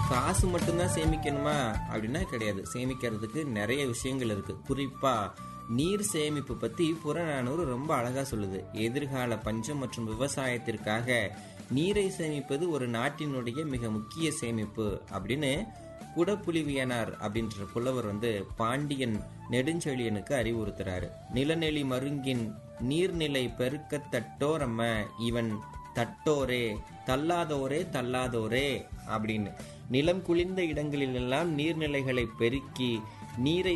காசு மட்டும்தான் சேமிக்கணுமா அப்படின்னா கிடையாது சேமிக்கிறதுக்கு நிறைய விஷயங்கள் இருக்கு குறிப்பா நீர் சேமிப்பு பத்தி புறநானூறு ரொம்ப அழகா சொல்லுது எதிர்கால பஞ்சம் மற்றும் விவசாயத்திற்காக நீரை சேமிப்பது ஒரு நாட்டினுடைய மிக முக்கிய சேமிப்பு அப்படின்னு குடப்புலிவியனார் அப்படின்ற புலவர் வந்து பாண்டியன் நெடுஞ்செழியனுக்கு அறிவுறுத்துறாரு நிலநெளி மருங்கின் நீர்நிலை பெருக்கத்தட்டோரம்ம இவன் தட்டோரே தள்ளாதோரே தள்ளாதோரே அப்படின்னு நிலம் குளிர்ந்த இடங்களிலெல்லாம் நீர்நிலைகளை பெருக்கி நீரை